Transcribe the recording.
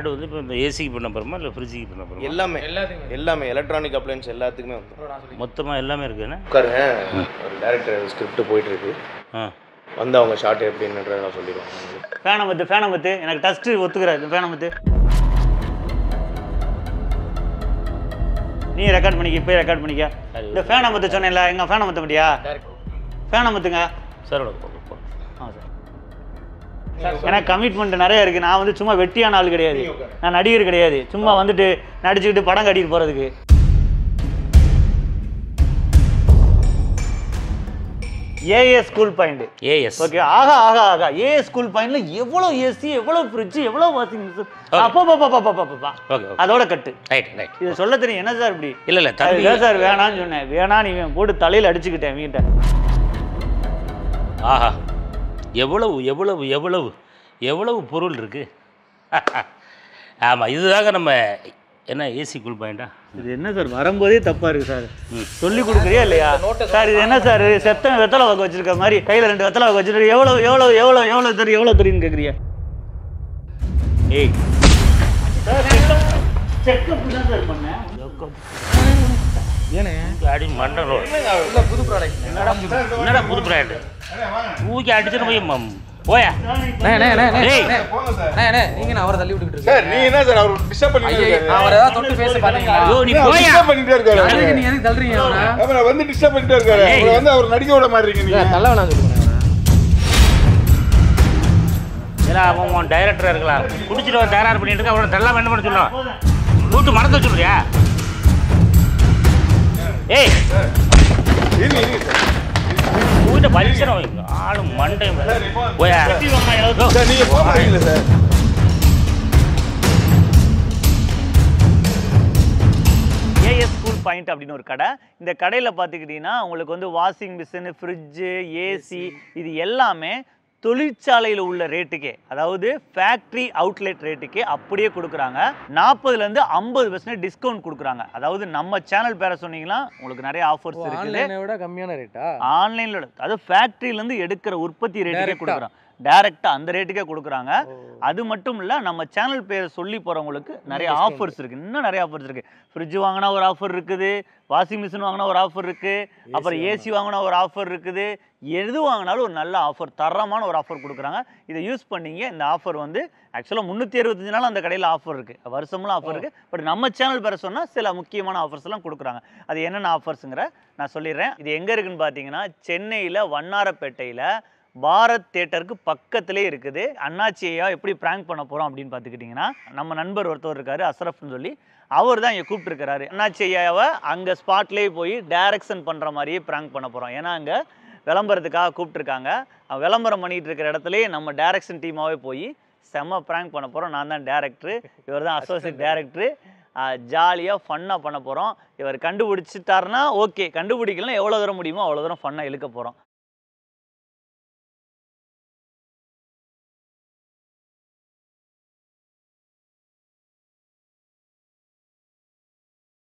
ஆடு வந்து இப்போ இந்த ஏசிக்கு பண்ண போகிறோமா இல்லை ஃப்ரிட்ஜுக்கு பண்ண போகிறோமா எல்லாமே எல்லாத்துக்குமே எல்லாமே எலக்ட்ரானிக் அப்ளைன்ஸ் எல்லாத்துக்குமே வந்து ப்ரோ நான் சொல்லி மொத்தமாக எல்லாமே இருக்குண்ணே உட்காருங்க ஒரு டேரக்டர் ஸ்கிரிப்ட் போயிட்டு இருக்கு ஆ வந்து அவங்க ஷார்ட் எப்படின்றத நான் சொல்லிடுவாங்க உங்களுக்கு. ஃபேனை மத்து ஃபேனை மத்து எனக்கு டஸ்ட்டு ஒத்துக்கிறாரு ஃபேனை மத்து நீ ரெக்கார்ட் பண்ணிக்க இப்போ ரெக்கார்ட் பண்ணிக்க இந்த ஃபேனை மத்து சொன்னேன்ல எங்க ஃபேனை மத்த முடியா டேரக்ட் ஃபேனை மத்துங்க சார் உனக்கு போ, போ. ஆ சார் எனக்கு கமிட்மெண்ட் நிறைய இருக்கு நான் வந்து சும்மா வெட்டியான ஆள் கிடையாது நான் நடிகர் கிடையாது சும்மா வந்துட்டு நடிச்சுக்கிட்டு படம் கட்டிட்டு போறதுக்கு ஏஏ ஸ்கூல் பாயிண்ட் ஏஎஸ் ஓகே ஆகா ஆகா ஆகா ஏ ஸ்கூல் பாயிண்ட்ல எவ்வளோ ஏசி எவ்வளோ ஃப்ரிட்ஜ் எவ்வளோ வாஷிங் மிஷின் அப்பா பாப்பா பாப்பா பாப்பா ஓகே ஓகே அதோட கட்டு ரைட் ரைட் இதை சொல்ல தெரியும் என்ன சார் இப்படி இல்லை இல்லை தம்பி அதுதான் சார் வேணான்னு சொன்னேன் வேணா நீ போட்டு தலையில அடிச்சுக்கிட்டேன் வீட்டை ஆஹா எவ்வளவு எவ்வளவு எவ்வளவு எவ்வளவு பொருள் இருக்கு ஆமாம் இதுதாங்க நம்ம என்ன ஏசி கூல் பாயிண்டா இது என்ன சார் வரும்போதே தப்பா இருக்கு சார் சொல்லி கொடுக்குறியா இல்லையா சார் இது என்ன சார் செத்த வெத்தலை வாக்கு வச்சிருக்க மாதிரி கையில ரெண்டு வெத்தலை வாக்கு வச்சிருக்க எவ்வளவு எவ்வளவு எவ்வளவு எவ்வளவு தெரியும் எவ்வளவு தெரியும் கேக்குறியா ஏய் செக்கப் தான் சார் பண்ணேன் ஏனே அடி மண்டலம் இல்லை புது ப்ராடக்ட் என்னடா புது பிராண்டு தூக்கி அடிச்சுட்டு போய் மம் போயா அண்ணே அண்ணே அண்ணே அண்ணே ஏய். அண்ணே அண்ணே நீங்க நான் அவரை தள்ளி விட்டுக்கிட்டு சார் இருக்கேன் நீ என்ன சார் அவர் டிஸ்டர்ப் பண்ணிட்டு ஐயோ இருக்காரு அவர் ஏதாவது தொட்டு பேச பாத்தீங்களா ஐயோ நீ அவர் போயா disturb பண்ணிட்டே இருக்காரு அவரு. அதுக்கு நீ எதுக்கு தள்ளுறீங்க அவரை அப்புறம் வந்து டிஸ்டர்ப் பண்ணிட்டே இருக்காரு ஏய். அவரை வந்து அவர் நடிக்க விட மாதிரி இருக்கீங்க இல்ல, நீங்க தள்ள வேணாம் சொல்லுங்க ஏன்னா அவன் உன் டைரக்டராக இருக்கலாம் குடிச்சிட்டு அவன் தயாராக பண்ணிட்டு இருக்க அவனை தெல்லாம் என்ன பண்ண சொல்லுவான் கூட்டு மறந்து சொல்றியா ஏய் இருங்க, இருங்க சார். கூட்ட பலிச்சனம் ஆளு மண்டை போயா சார் நீங்க போக மாட்டீங்களா சார் ஏஎஸ் ஸ்கூல் பாயிண்ட் அப்படின்னு ஒரு கடை இந்த கடையில் பார்த்துக்கிட்டிங்கன்னா உங்களுக்கு வந்து வாஷிங் மிஷின் ஃப்ரிட்ஜு ஏசி இது எல்லாமே தொழிற்சாலையில் உள்ள ரேட்டுக்கே அதாவது ஃபேக்ட்ரி அவுட்லெட் ரேட்டுக்கே அப்படியே கொடுக்குறாங்க நாற்பதுலேருந்து ஐம்பது பர்சன்ட் டிஸ்கவுண்ட் கொடுக்குறாங்க அதாவது நம்ம சேனல் பேரை சொன்னீங்கன்னா உங்களுக்கு நிறைய ஆஃபர்ஸ் இருக்குது ஆன்லைனை விட கம்மியான ரேட்டா ஆன்லைனில் அது ஃபேக்ட்ரியிலேருந்து எடுக்கிற உற்பத்தி ரேட்டுக்கே Direct-ஆ. கொடுக்குறாங்க டேரெக்டாக அந்த ரேட்டுக்கே கொடுக்குறாங்க அது மட்டும் இல்லை நம்ம சேனல் பேர் சொல்லி போகிறவங்களுக்கு நிறைய discount. ஆஃபர்ஸ் இருக்குது இன்னும் நிறைய ஆஃபர்ஸ் இருக்குது ஃப்ரிட்ஜ் வாங்கினா ஒரு ஆஃபர் இருக்குது வாஷிங் மிஷின் வாங்கினா ஒரு ஆஃபர் இருக்குது அப்புறம் ஏசி வாங்கினா ஒரு ஆஃபர் இருக்குது எது வாங்கினாலும் ஒரு நல்ல ஆஃபர் தரமான ஒரு ஆஃபர் கொடுக்குறாங்க இதை யூஸ் பண்ணீங்க இந்த ஆஃபர் வந்து ஆக்சுவலாக முந்நூற்றி அறுபத்தஞ்சு நாள் அந்த கடையில் ஆஃபர் இருக்குது வருஷமெல்லாம் ஆஃபர் இருக்குது பட் நம்ம சேனல் பேரை சொன்னால் சில முக்கியமான ஆஃபர்ஸ் எல்லாம் கொடுக்குறாங்க அது என்னென்ன ஆஃபர்ஸுங்கிற நான் சொல்லிடுறேன் இது எங்கே இருக்குன்னு பார்த்தீங்கன்னா சென்னையில் வண்ணாரப்பேட்டையில் பாரத் தேட்டருக்கு பக்கத்திலே இருக்குது அண்ணாச்சியா எப்படி ப்ராங்க் பண்ண போகிறோம் அப்படின்னு பார்த்துக்கிட்டிங்கன்னா நம்ம நண்பர் ஒருத்தர் இருக்காரு அஸ்ரஃப்னு சொல்லி அவர் தான் இங்கே கூப்பிட்டுருக்கிறாரு அண்ணாச்சி ஐயாவை அங்கே ஸ்பாட்லேயே போய் டைரக்ஷன் பண்ணுற மாதிரியே ப்ராங்க் பண்ண போகிறோம் ஏன்னா அங்கே விளம்பரத்துக்காக கூப்பிட்டுருக்காங்க அவன் விளம்பரம் பண்ணிட்டு இருக்கிற இடத்துலயே நம்ம டைரக்ஷன் டீமாவே போய் செம்ம ப்ராங்க் பண்ண போகிறோம் நான் தான் டேரக்டரு இவர் தான் அசோசியேட் டேரக்டரு ஜாலியாக ஃபன்னாக பண்ண போகிறோம் இவர் கண்டுபிடிச்சிட்டாருன்னா ஓகே கண்டுபிடிக்கலாம் எவ்வளோ தூரம் முடியுமோ அவ்வளோ தூரம் ஃபன்னாக இழுக்க போகிறோம்